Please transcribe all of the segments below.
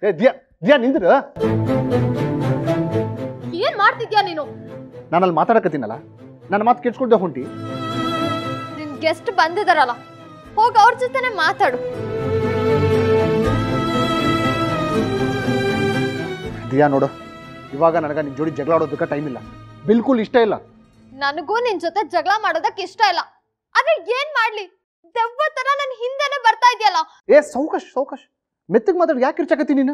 ಏ ದಿಯಾ ದಿಯಾ ನಿಂದ್ರ ಏನ್ ಮಾಡ್ತಿದ್ಯಾ ನೀನು ನಾನು ಅಲ್ಲಿ ಮಾತಾಡಕತ್ತೀನಲ್ಲ ನನ್ನ ಮಾತು ಕೇಳಿಸ್ಕೊಳ್ದೆ ಹೊಂಟಿ ನಿನ್ ಗೆಸ್ಟ್ ಬಂದಿದಾರಲ್ಲ ಹೋಗಿ ಅವ್ರ ಜೊತೆನೆ ಮಾತಾಡು ದಿಯಾ ನೋಡು ಇವಾಗ ನನಗೆ ನಿನ್ನ ಜೋಡಿ ಜಗಳ ಆಡೋದಕ್ಕೆ ಟೈಮ್ ಇಲ್ಲ ಬಿಲ್ಕುಲ್ ಇಷ್ಟ ಇಲ್ಲ ನನಗೂ ನಿನ್ ಜೊತೆ ಜಗಳ ಮಾಡೋದಕ್ ಇಷ್ಟ ಇಲ್ಲ ಆದ್ರೆ ಏನ್ ಮಾಡ್ಲಿ ದೆವ್ವ ತರ ನನ್ ಹಿಂದೆನೆ ಬರ್ತಾ ಇದೆಯಲ್ಲ ಏ ಸೌಕಾಶ್ ಸೌಕಾಶ್ ಮೆತ್ತಗೆ ಮಾತಾಡಿ ಯಾಕೆ ಇರ್ಚಾಕತ್ತಿ ನೀನು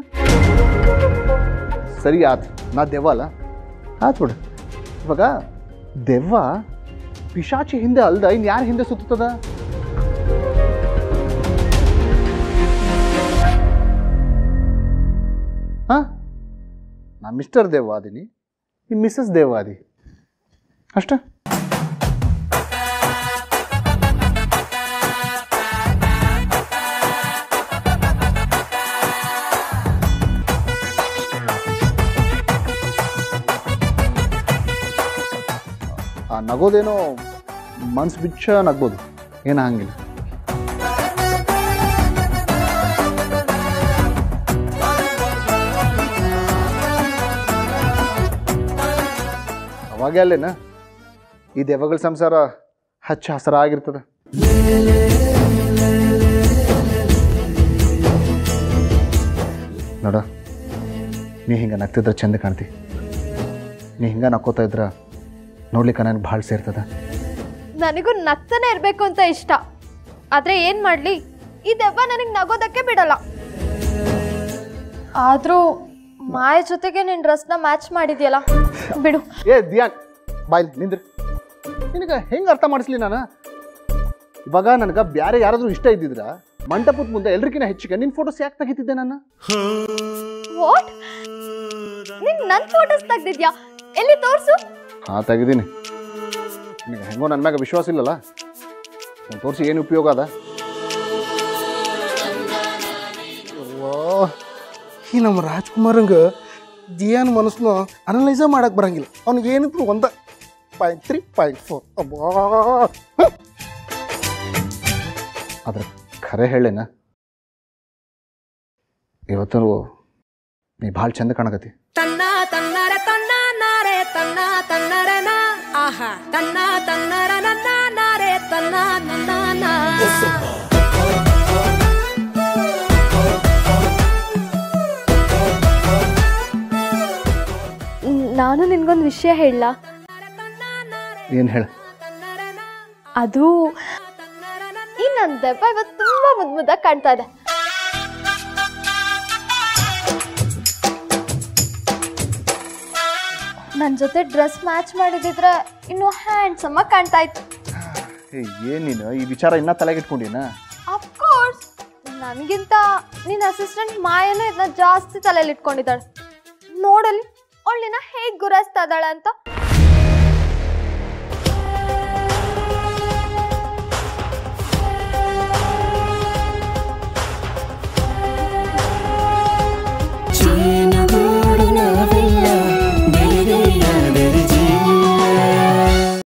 ಸರಿ ಆತ್ ನಾ ದೆವ್ವ ಅಲ್ಲ ಆತ್ ಬಿಡು ಇವಾಗ ದೆವ್ವ ಪಿಶಾಚಿ ಹಿಂದೆ ಅಲ್ದ ಇನ್ ಯಾರ ಹಿಂದೆ ಸುತ್ತದ ಹಾ ನಾ ಮಿಸ್ಟರ್ ದೇವ ಅದೀನಿ ಈ ಮಿಸ್ಸಸ್ ದೇವ ಅದಿ ಅಷ್ಟ ಆ ನಗೋದೇನೋ ಮನ್ಸು ಬಿಚ್ಚ ನಗ್ಬೋದು ಏನು ಹಂಗಿಲ್ಲ ಅವಾಗೇ ಅಲ್ಲೇನ ಈ ದೆವ್ವಗಳ ಸಂಸಾರ ಹಚ್ಚ ಹಸರಾಗಿರ್ತದ ನೋಡ ನೀ ಹಿಂಗೆ ನಗ್ತಿದ್ರೆ ಚಂದ ಕಾಣ್ತಿ ನೀ ಹಿಂಗೆ ನಕ್ಕೋತಾ ಇದ್ರ ನೋಡ್ಲಿಕ್ಕೆ ನನಗೆ ಭಾಳ ಸೇರ್ತದ ನನಗೂ ನಗ್ತಾನೆ ಇರ್ಬೇಕು ಅಂತ ಇಷ್ಟ ಆದ್ರೆ ಏನ್ ಮಾಡ್ಲಿ ಈ ದೆವ್ವ ನನಗ್ ನಗೋದಕ್ಕೆ ಬಿಡಲ್ಲ ಆದ್ರೂ ಮಾಯ ಜೊತೆಗೆ ನಿನ್ ಡ್ರೆಸ್ನ ಮ್ಯಾಚ್ ಮಾಡಿದ್ಯಲ್ಲ ಬಿಡು ಏ ದಿಯಾನ್ ಬಾಯ್ಲಿ ನಿಂದ್ರಿ ನಿನಗೆ ಹೆಂಗೆ ಅರ್ಥ ಮಾಡಿಸ್ಲಿ ನಾನು ಇವಾಗ ನನಗೆ ಬ್ಯಾರೆ ಯಾರಾದರೂ ಇಷ್ಟ ಇದ್ದಿದ್ರ ಮಂಟಪದ ಮುಂದೆ ಎಲ್ರಿಗಿನ ಹೆಚ್ಚಿಗೆ ನಿನ್ನ ಫೋಟೋಸ್ ಯಾಕೆ ತೆಗಿತಿದ್ದೆ ನಾನು ವಾಟ್ ನಿನ್ ನನ್ ಫೋಟೋಸ್ ತೆಗ್ದಿದ್ಯಾ ಎಲ್ಲಿ ತೋರ್ಸು ಹಾಂ ತೆಗಿದ್ದೀನಿ ನಿನಗೆ ಹೆಂಗೋ ನನ್ನ ಮ್ಯಾಗ ವಿಶ್ವಾಸ ಇಲ್ಲಲ್ಲ ನಾನು ತೋರಿಸಿ ಏನು ಉಪಯೋಗ ಅದ ಈ ನಮ್ಮ ರಾಜ್ಕುಮಾರಂಗ ದಿಯಾನ್ ಮನಸ್ಸನ್ನ ಅನಲೈಸ ಮಾಡಕ್ ಬರಂಗಿಲ್ಲ ಅವ್ನಿಗೆ ಏನಿದ್ರು ಒಂದ ಪಾಯಿಂಟ್ ತ್ರೀ ಪಾಯಿಂಟ್ ಫೋರ್ ಅಬ್ಬಾ ಆದ್ರೆ ಖರೆ ಹೇಳೇನ ಇವತ್ತು ನೀ ಭಾಳ ಚಂದ ಕಾಣಕತ್ತಿ ತನ್ನ ತನ್ನರ ತನ್ನ ನಾರೆ ತನ್ನ ತನ್ನರ ನಾ ಆಹಾ ತನ್ನ ತನ್ನರ ನನ್ನ ನಾರೆ ತನ್ನ ನನ್ನ ನಾ ನಾನು ನಿನ್ಗೊಂದು ವಿಷಯ ಹೇಳ ಏನು ಹೇಳ ಅದು ಈ ನನ್ ದೆವ್ವ ಇವತ್ತು ತುಂಬಾ ಮುದ್ ಮುದ್ದಾಗಿ ಕಾಣ್ತಾ ಇದೆ ನನ್ ಜೊತೆ ಡ್ರೆಸ್ ಮ್ಯಾಚ್ ಮಾಡಿದಿದ್ರೆ ಇನ್ನು ಹ್ಯಾಂಡ್ಸಮ್ ಆಗಿ ಕಾಣ್ತಾ ಇತ್ತು ಏ ಏನು ನೀನು ಈ ವಿಚಾರ ಇನ್ನೂ ತಲೆಗೆ ಇಟ್ಕೊಂಡಿನ ಅಫ್ಕೋರ್ಸ್ ನನಗಿಂತ ನಿನ್ನ ಅಸಿಸ್ಟೆಂಟ್ ಮಾಯನೇ ಇದನ್ನ ಜಾಸ್ತಿ ತಲೆಯಲ್ಲಿ ಇಟ್ಕೊಂಡಿದ್ದಾಳೆ ನೋಡಲಿ ಅವಳು ನಿನ್ನ ಹೇಗೆ ಗುರಾಯಿಸ್ತಾ ಇದ್ದಾಳೆ ಅಂತ